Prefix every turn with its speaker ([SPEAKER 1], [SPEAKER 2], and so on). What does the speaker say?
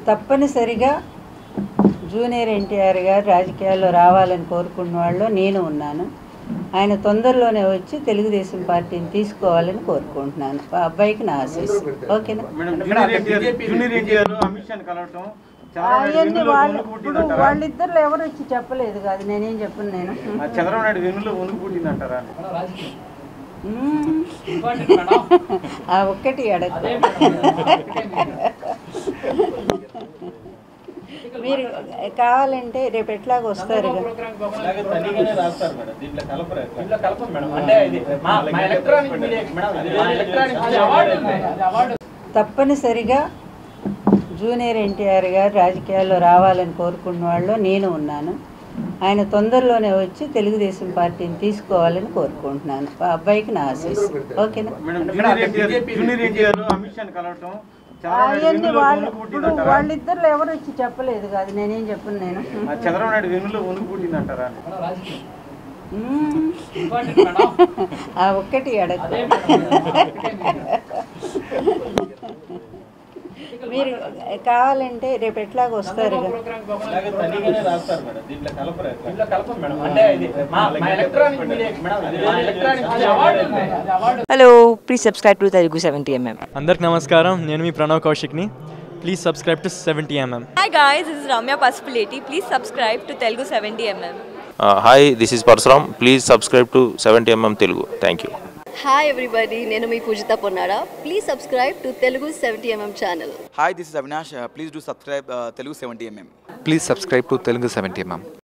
[SPEAKER 1] తప్పనిసరిగా జూనియర్ ఎన్టీఆర్ గారు రాజకీయాల్లో రావాలని కోరుకున్న వాళ్ళు నేను ఉన్నాను ఆయన తొందరలోనే వచ్చి తెలుగుదేశం పార్టీని తీసుకోవాలని కోరుకుంటున్నాను ఆ అబ్బాయికి నా ఆశీస్సు ఓకేనా
[SPEAKER 2] madam junior NTR junior NTR Amit షాని కలవటం చంద్రబాబు నాయుడు
[SPEAKER 1] అవన్నీ
[SPEAKER 2] వెన్నులో
[SPEAKER 1] వాళ్ళు
[SPEAKER 2] వణుకు
[SPEAKER 1] ఇప్పుడు
[SPEAKER 2] పుట్టిందంటారా
[SPEAKER 1] వాళ్ళిద్దరు ఎవరు వచ్చి చెప్పలేదు కాదు నేనేం చెప్పను నేను
[SPEAKER 2] ఆ చంద్రబాబు నాయుడు వెన్నులో వణుకు పుట్టిందంటారా
[SPEAKER 1] మ్మ్. ఆ ఒక్కటి అడగ మీరు కావాలంటే రేపు ఎట్లాగ వస్తారు కదా.
[SPEAKER 2] అలాగే తనిగానే రాస్తారు మేడం దీంట్లో కలపరు ఎట్లా?
[SPEAKER 3] ఇందులో కలపం మేడం అంటే ఇది మా మా ఎలక్ట్రానిక్ మీడియా మేడం ఇది మా ఎలక్ట్రానిక్ మీడియా అవార్డు
[SPEAKER 1] తప్పనిసరిగా జూనియర్ ఎన్టీఆర్ గారు రాజకీయాల్లో రావాలని కోరుకున్న వాళ్ళు నేను ఉన్నాను ఆయన తొందరలోనే వచ్చి తెలుగుదేశం పార్టీని తీసుకోవాలని కోరుకుంటున్నాను ఆ అబ్బాయికి నా ఆశీస్సు ఓకేనా
[SPEAKER 2] madam junior NTR junior NTR Amit షాని కలవటం చంద్రబాబు నాయుడు
[SPEAKER 1] అవన్నీ
[SPEAKER 2] వెన్నులో
[SPEAKER 1] వాళ్ళు
[SPEAKER 2] వణుకు
[SPEAKER 1] ఇప్పుడు
[SPEAKER 2] పుట్టిందంటారా
[SPEAKER 1] వాళ్ళిద్దరు ఎవరు వచ్చి చెప్పలేదు కాదు నేనేం చెప్పను నేను
[SPEAKER 2] ఆ చంద్రబాబు నాయుడు వెన్నులో వణుకు పుట్టిందంటారా
[SPEAKER 1] మ్మ్. ఆ ఒక్కటి అడగ మీరు కావాలంటే రేపు ఎట్లాగ వస్తారు కదా.
[SPEAKER 2] అలాగే తనిగానే రాస్తారు మేడం దీంట్లో కలపరు ఎట్లా?
[SPEAKER 3] ఇందులో కలపం మేడం అంటే ఇది మా మా ఎలక్ట్రానిక్ మీడియా మేడం ఇది మా electronic media award
[SPEAKER 4] hello please subscribe to Telugu seventy MM
[SPEAKER 5] అందరికి నమస్కారం నేను మీ ప్రణవ్ కౌశిక్ని please subscribe to seventy MM
[SPEAKER 6] Hi guys, this is Ramya Pasupuleti. Please subscribe to Telugu 70mm.
[SPEAKER 7] Hi this is Parashuram please subscribe to seventy MM Telugu thank you
[SPEAKER 8] hi everybody నేను మీ Poojitha Ponnara please subscribe to Telugu seventy MM channel
[SPEAKER 9] Hi, this is Avinash. Uh, please do subscribe uh, Telugu 70mm.
[SPEAKER 10] Please subscribe to Telugu 70 mm.